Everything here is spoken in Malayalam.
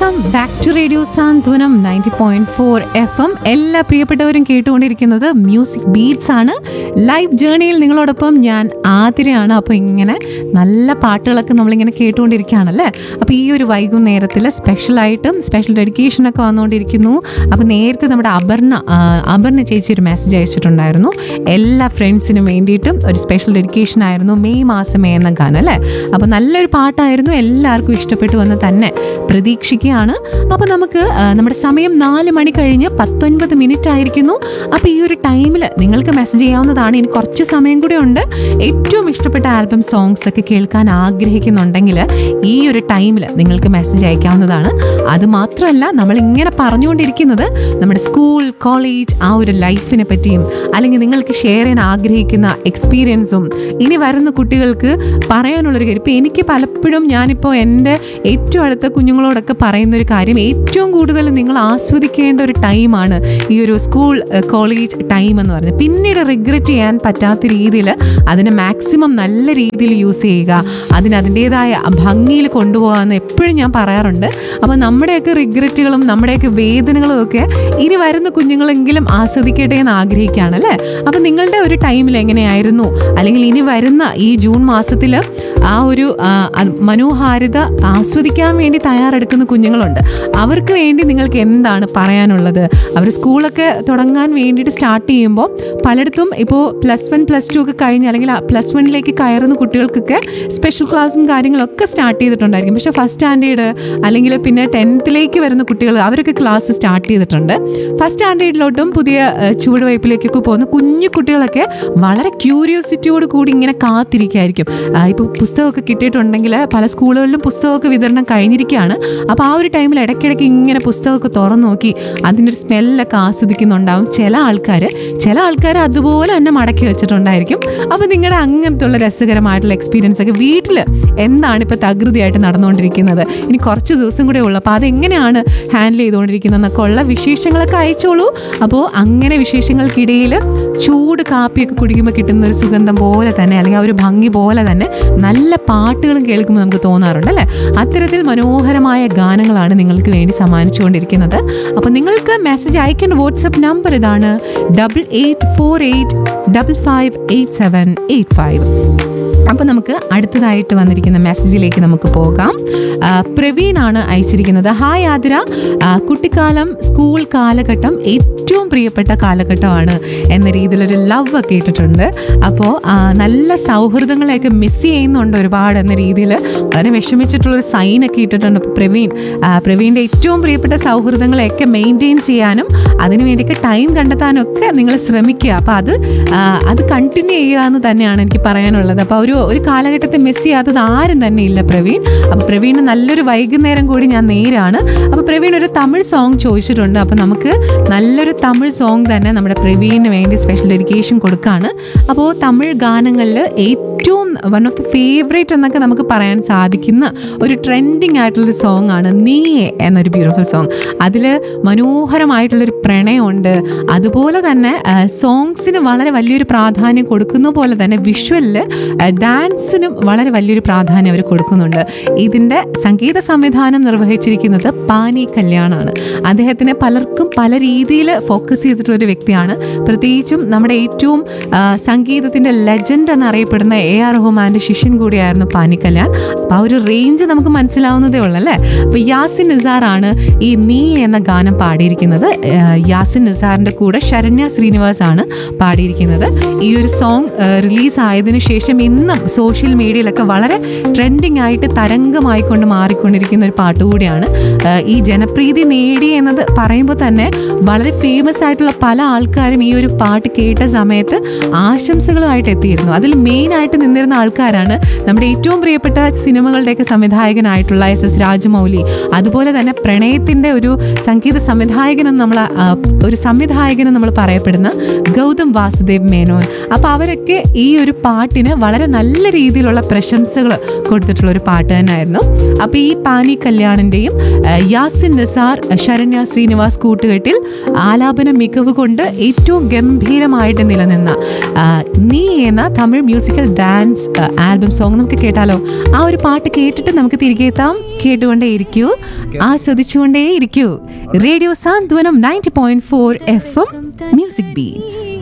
welcome back to radio Santhwanam ninety point four F M എല്ലാ പ്രിയപ്പെട്ടവരും കേട്ടുകൊണ്ടിരിക്കുന്നത് മ്യൂസിക് ബീറ്റ്സ് ആണ് ലൈവ് ജേണിയിൽ നിങ്ങളോടൊപ്പം ഞാൻ ആതിരയാണ് അപ്പോൾ ഇങ്ങനെ നല്ല പാട്ടുകളൊക്കെ നമ്മളിങ്ങനെ കേട്ടുകൊണ്ടിരിക്കുകയാണല്ലേ അപ്പോൾ ഈ ഒരു വൈകുന്നേരത്തിൽ സ്പെഷ്യലായിട്ടും സ്പെഷ്യൽ ഡെഡിക്കേഷനൊക്കെ വന്നുകൊണ്ടിരിക്കുന്നു അപ്പോൾ നേരത്തെ നമ്മുടെ അപർണ ആ, അപർണ ചേച്ചി ഒരു മെസ്സേജ് അയച്ചിട്ടുണ്ടായിരുന്നു എല്ലാ ഫ്രണ്ട്സിനും വേണ്ടിയിട്ടും ഒരു സ്പെഷ്യൽ ഡെഡിക്കേഷൻ ആയിരുന്നു മെയ് മാസമേ എന്ന ഗാനം അല്ലേ അപ്പോൾ നല്ലൊരു പാട്ടായിരുന്നു എല്ലാവർക്കും ഇഷ്ടപ്പെട്ടു എന്ന് തന്നെ പ്രതീക്ഷിക്കുകയാണ് അപ്പോൾ നമുക്ക് ആ, നമ്മുടെ സമയം നാല് മണി കഴിഞ്ഞ് പത്തൊൻപത് മിനിറ്റ് ആയിരിക്കുന്നു അപ്പോൾ ഈ ഒരു ടൈമിൽ നിങ്ങൾക്ക് മെസ്സേജ് ചെയ്യാവുന്നതാണ് ഇനി കുറച്ച് സമയം കൂടെ ഉണ്ട് ഏറ്റവും ഇഷ്ടപ്പെട്ട ആൽബം സോങ്സ് ഒക്കെ കേൾക്കാൻ ആഗ്രഹിക്കുന്നുണ്ടെങ്കിൽ ഈ ഒരു ടൈമിൽ നിങ്ങൾക്ക് മെസ്സേജ് അയക്കാവുന്നതാണ് അത് മാത്രമല്ല നമ്മൾ ഇങ്ങനെ പറഞ്ഞുകൊണ്ടിരിക്കുന്നത് നമ്മുടെ സ്കൂൾ കോളേജ് ആ ഒരു ലൈഫിനെ പറ്റിയും അല്ലെങ്കിൽ നിങ്ങൾക്ക് ഷെയർ ചെയ്യാൻ ആഗ്രഹിക്കുന്ന എക്സ്പീരിയൻസും ഇനി വരുന്ന കുട്ടികൾക്ക് പറയാനുള്ളൊരു കാര്യം ഇപ്പം എനിക്ക് പലപ്പോഴും ഞാനിപ്പോൾ എൻ്റെ ഏറ്റവും അടുത്ത കുഞ്ഞുങ്ങളോടൊക്കെ പറയുന്ന ഒരു കാര്യം ഏറ്റവും കൂടുതൽ നിങ്ങൾ ആസ്വദിക്കേണ്ട ഒരു ടൈമാണ് ഈ ഒരു സ്കൂൾ കോളേജ് ടൈം എന്ന് പറഞ്ഞത് പിന്നീട് റിഗ്രറ്റ് ചെയ്യാൻ പറ്റാത്ത രീതിയിൽ അതിനെ മാക്സിമം നല്ല രീതിയിൽ യൂസ് ചെയ്യുക അതിന് അതിൻ്റെതായ ഭംഗിയിൽ കൊണ്ടുപോകാമെന്ന് എപ്പോഴും ഞാൻ പറയാറുണ്ട് അപ്പോൾ നമ്മുടെയൊക്കെ റിഗ്രറ്റുകളും നമ്മുടെയൊക്കെ വേദനകളും ഒക്കെ ഇനി വരുന്ന കുഞ്ഞുങ്ങളെങ്കിലും ആസ്വദിക്കട്ടെ എന്ന് ആഗ്രഹിക്കുകയാണ് അല്ലേ അപ്പം നിങ്ങളുടെ ഒരു ടൈമിൽ എങ്ങനെയായിരുന്നു അല്ലെങ്കിൽ ഇനി വരുന്ന ഈ ജൂൺ മാസത്തിൽ ആ ഒരു ആ, അത് മനോഹാരിത ആസ്വദിക്കാൻ വേണ്ടി തയ്യാറെടുക്കുന്ന കുഞ്ഞുങ്ങളുണ്ട് അവർക്ക് വേണ്ടി നിങ്ങൾക്ക് എന്താണ് പറയാനുള്ളത് അവർ സ്കൂളൊക്കെ തുടങ്ങാൻ വേണ്ടിയിട്ട് സ്റ്റാർട്ട് ചെയ്യുമ്പോൾ പലയിടത്തും ഇപ്പോൾ പ്ലസ് വൺ പ്ലസ് ടു ഒക്കെ കഴിഞ്ഞ് അല്ലെങ്കിൽ പ്ലസ് വണ്ണിലേക്ക് കയറുന്ന കുട്ടികൾക്കൊക്കെ സ്പെഷ്യൽ ക്ലാസ്സും കാര്യങ്ങളൊക്കെ സ്റ്റാർട്ട് ചെയ്തിട്ടുണ്ടായിരിക്കും പക്ഷേ ഫസ്റ്റ് സ്റ്റാൻഡേർഡ് അല്ലെങ്കിൽ പിന്നെ ടെൻത്തിലേക്ക് വരുന്ന കുട്ടികൾ അവരൊക്കെ ക്ലാസ് സ്റ്റാർട്ട് ചെയ്തിട്ടുണ്ട് ഫസ്റ്റ് സ്റ്റാൻഡേർഡിലോട്ടും പുതിയ ഏഹ്, ചുവടുവയ്പ്പിലേക്കൊക്കെ പോകുന്ന കുഞ്ഞു കുട്ടികളൊക്കെ വളരെ ക്യൂരിയോസിറ്റിയോട് കൂടി ഇങ്ങനെ കാത്തിരിക്കുകയായിരിക്കും ഇപ്പോൾ പുസ്തകമൊക്കെ കിട്ടിയിട്ടുണ്ടെങ്കിൽ പല സ്കൂളുകളിലും പുസ്തകമൊക്കെ വിതരണം കഴിഞ്ഞിരിക്കുകയാണ് അപ്പോൾ ആ ഒരു ടൈമിൽ ഇടയ്ക്കിടയ്ക്ക് ഇങ്ങനെ പുസ്തകമൊക്കെ തുറന്നു നോക്കി അതിൻ്റെ ഒരു സ്മെല്ലൊക്കെ ആസ്വദിക്കുന്നുണ്ടാവും ചില ആൾക്കാർ ചില ആൾക്കാർ അതുപോലെ തന്നെ മടക്കി വെച്ചിട്ടുണ്ടായിരിക്കും അപ്പോൾ നിങ്ങളുടെ അങ്ങനത്തെ ഉള്ള രസകരമായിട്ടുള്ള എക്സ്പീരിയൻസ് ഒക്കെ വീട്ടിൽ എന്താണ് ഇപ്പോൾ തകൃതിയായിട്ട് നടന്നുകൊണ്ടിരിക്കുന്നത് ഇനി കുറച്ച് ദിവസം കൂടെ ഉള്ളൂ അപ്പോൾ അതെങ്ങനെയാണ് ഹാൻഡിൽ ചെയ്തുകൊണ്ടിരിക്കുന്നതെന്നൊക്കെ ഉള്ള വിശേഷങ്ങളൊക്കെ അയച്ചോളൂ അപ്പോൾ അങ്ങനെ വിശേഷങ്ങൾക്കിടയിൽ ചൂട് കാപ്പിയൊക്കെ കുടിക്കുമ്പോൾ കിട്ടുന്ന ഒരു സുഗന്ധം പോലെ തന്നെ അല്ലെങ്കിൽ ആ ഒരു ഭംഗി പോലെ തന്നെ നല്ല പാട്ടുകളും കേൾക്കുമ്പോൾ നമുക്ക് തോന്നാറുണ്ട് അല്ലേ അത്തരത്തിൽ മനോഹരമായ ഗാനങ്ങളാണ് നിങ്ങൾക്ക് വേണ്ടി സമ്മാനിച്ചുകൊണ്ടിരിക്കുന്നത് അപ്പോൾ നിങ്ങൾക്ക് മെസ്സേജ് അയക്കേണ്ട വാട്സപ്പ് നമ്പർ ഇതാണ് double eight four eight double five eight seven eight five അപ്പോൾ നമുക്ക് അടുത്തതായിട്ട് വന്നിരിക്കുന്ന മെസ്സേജിലേക്ക് നമുക്ക് പോകാം ആ, പ്രവീണാണ് അയച്ചിരിക്കുന്നത് ഹായ് ആതിര ആ, കുട്ടിക്കാലം സ്കൂൾ കാലഘട്ടം ഏറ്റവും പ്രിയപ്പെട്ട കാലഘട്ടമാണ് എന്ന രീതിയിലൊരു ലവ് ഒക്കെ ഇട്ടിട്ടുണ്ട് അപ്പോൾ ആ, നല്ല സൗഹൃദങ്ങളെയൊക്കെ മിസ് ചെയ്യുന്നുണ്ട് ഒരുപാട് എന്ന രീതിയിൽ വളരെ വിഷമിച്ചിട്ടുള്ളൊരു സൈനൊക്കെ ഇട്ടിട്ടുണ്ട് അപ്പോൾ പ്രവീൺ ആ, പ്രവീണിൻ്റെ ഏറ്റവും പ്രിയപ്പെട്ട സൗഹൃദങ്ങളെയൊക്കെ മെയിൻറ്റെയിൻ ചെയ്യാനും അതിനു വേണ്ടിയൊക്കെ ടൈം കണ്ടെത്താനും ഒക്കെ നിങ്ങൾ ശ്രമിക്കുക അപ്പോൾ അത് ആ, അത് കണ്ടിന്യൂ ചെയ്യുക എന്ന് തന്നെയാണ് എനിക്ക് പറയാനുള്ളത് അപ്പോൾ ഒരു ഒരു കാലഘട്ടത്തെ മിസ് ചെയ്യാത്തത് ആരും തന്നെ ഇല്ല പ്രവീൺ അപ്പോൾ പ്രവീണ് നല്ലൊരു വൈകുന്നേരം കൂടി ഞാൻ നേരാണ് അപ്പോൾ പ്രവീൺ ഒരു തമിഴ് സോങ് ചോദിച്ചിട്ടുണ്ട് അപ്പോൾ നമുക്ക് നല്ലൊരു തമിഴ് സോങ് തന്നെ നമ്മുടെ പ്രവീണിന് വേണ്ടി സ്പെഷ്യൽ ഡെഡിക്കേഷൻ കൊടുക്കുകയാണ് അപ്പോൾ തമിഴ് ഗാനങ്ങളിൽ ഏറ്റവും വൺ ഓഫ് ദി ഫേവറേറ്റ് എന്നൊക്കെ നമുക്ക് പറയാൻ സാധിക്കുന്ന ഒരു ട്രെൻഡിങ് ആയിട്ടുള്ളൊരു സോങ് ആണ് നീയെ എന്നൊരു ബ്യൂട്ടിഫുൾ സോങ് അതിൽ മനോഹരമായിട്ടുള്ളൊരു പ്രണയമുണ്ട് അതുപോലെ തന്നെ സോങ്സിന് വളരെ വലിയൊരു പ്രാധാന്യം കൊടുക്കുന്ന പോലെ തന്നെ വിഷ്വലിൽ ഡാൻസിനും വളരെ വലിയൊരു പ്രാധാന്യം അവർ കൊടുക്കുന്നുണ്ട് ഇതിൻ്റെ സംഗീത സംവിധാനം നിർവഹിച്ചിരിക്കുന്നത് പാനി കല്യാണാണ് അദ്ദേഹത്തിനെ പലർക്കും പല രീതിയിൽ ഫോക്കസ് ചെയ്തിട്ടുള്ള ഒരു വ്യക്തിയാണ് പ്രത്യേകിച്ചും നമ്മുടെ ഏറ്റവും ആ, സംഗീതത്തിൻ്റെ ലെജൻഡ് എന്നറിയപ്പെടുന്ന എ ആർ റഹ്മാൻ്റെ ശിഷ്യൻ കൂടിയായിരുന്നു പാനി കല്യാൺ അപ്പോൾ ആ ഒരു റേഞ്ച് നമുക്ക് മനസ്സിലാവുന്നതേ ഉള്ളൂ അല്ലേ അപ്പോൾ യാസിൻ നിസാറാണ് ഈ നീ എന്ന ഗാനം പാടിയിരിക്കുന്നത് ആ, യാസിൻ നിസാറിൻ്റെ കൂടെ ശരണ്യ ശ്രീനിവാസ് ആണ് പാടിയിരിക്കുന്നത് ഈ ഒരു സോങ് റിലീസ് ആയതിനു ശേഷം ഇന്നും സോഷ്യൽ മീഡിയയിലൊക്കെ വളരെ ട്രെൻഡിങ് ആയിട്ട് തരംഗമായിക്കൊണ്ട് മാറിക്കൊണ്ടിരിക്കുന്ന ഒരു പാട്ട് കൂടിയാണ് ആ, ഈ ജനപ്രീതി നേടി എന്നത് പറയുമ്പോൾ തന്നെ വളരെ ഫേമസ് ആയിട്ടുള്ള പല ആൾക്കാരും ഈ ഒരു പാട്ട് കേട്ട സമയത്ത് ആശംസകളുമായിട്ട് എത്തിയിരുന്നു അതിൽ മെയിൻ ആയിട്ട് നിന്നിരുന്ന ആൾക്കാരാണ് നമ്മുടെ ഏറ്റവും പ്രിയപ്പെട്ട സിനിമകളുടെയൊക്കെ സംവിധായകനായിട്ടുള്ള എസ് എസ് രാജമൗലി അതുപോലെ തന്നെ പ്രണയത്തിൻ്റെ ഒരു സംഗീത സംവിധായകനെന്ന് നമ്മൾ ആ, ഒരു സംവിധായകനെന്ന് നമ്മൾ പറയപ്പെടുന്ന ഗൗതം വാസുദേവ് മേനോൻ അപ്പോൾ അവരൊക്കെ ഈ ഒരു പാട്ടിന് വളരെ നല്ല നല്ല രീതിയിലുള്ള പ്രശംസകൾ കൊടുത്തിട്ടുള്ള ഒരു പാട്ട് തന്നെയായിരുന്നു അപ്പോൾ ഈ പാനി കല്യാണിൻ്റെയും യാസിൻ നിസാർ ശരണ്യ ശ്രീനിവാസ് കൂട്ടുകെട്ടിൽ ആലാപന മികവ് കൊണ്ട് ഏറ്റവും ഗംഭീരമായിട്ട് നിലനിന്ന ആ, നീ എന്ന Tamil musical dance album song നമുക്ക് കേട്ടാലോ ആ ഒരു പാട്ട് കേട്ടിട്ട് നമുക്ക് തിരികെ എത്താം കേട്ടുകൊണ്ടേ ഇരിക്കൂ ആസ്വദിച്ചുകൊണ്ടേ ഇരിക്കൂ radio Santhwanam ninety point four F M music beats